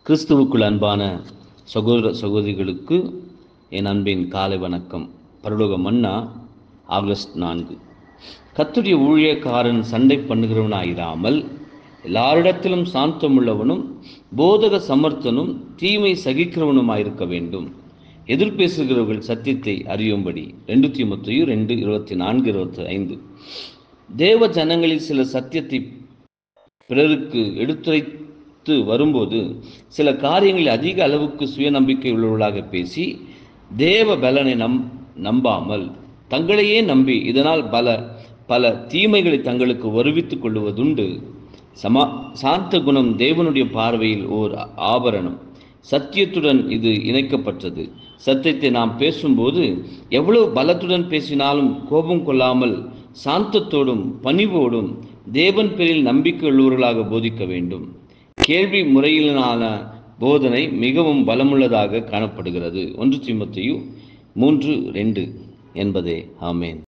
கிறிஸ்துவுக்குள் அன்பான சகோதர சகோதரிகளுக்கு என் அன்பின் காலை வணக்கம் பரலோக மன்னா ஆகஸ்ட் நான்கு கத்துடைய ஊழியக்காரன் சண்டை பண்ணுகிறவனாயிராமல் எல்லாரிடத்திலும் சாந்தமுள்ளவனும் போதக சமர்த்தனும் தீமை சகிக்கிறவனுமாயிருக்க வேண்டும் எதிர்பேசுகிறவர்கள் சத்தியத்தை அறியும்படி ரெண்டு தீமத்தையு ரெண்டு இருபத்தி நான்கு இருபத்தி ஐந்து தேவ ஜனங்களில் சில சத்தியத்தை பிறருக்கு எடுத்துரைத்து வரும்போது சில காரியங்களில் அதிக அளவுக்கு சுயநம்பிக்கை உள்ளவர்களாக பேசி தேவ பலனை நம் நம்பாமல் தங்களையே நம்பி இதனால் பல பல தீமைகளை தங்களுக்கு வருவித்துக் கொள்வதுண்டு சமா சாந்த குணம் தேவனுடைய பார்வையில் ஓர் ஆபரணம் சத்தியத்துடன் இது இணைக்கப்பட்டது சத்தியத்தை நாம் பேசும்போது எவ்வளவு பலத்துடன் பேசினாலும் கோபம் கொள்ளாமல் சாந்தத்தோடும் பணிவோடும் தேவன் பேரில் நம்பிக்கை உள்ளவர்களாக போதிக்க வேண்டும் கேள்வி முறையிலான போதனை மிகவும் பலமுள்ளதாக காணப்படுகிறது ஒன்று தீமத்தையு மூன்று ரெண்டு என்பதே ஆமேன்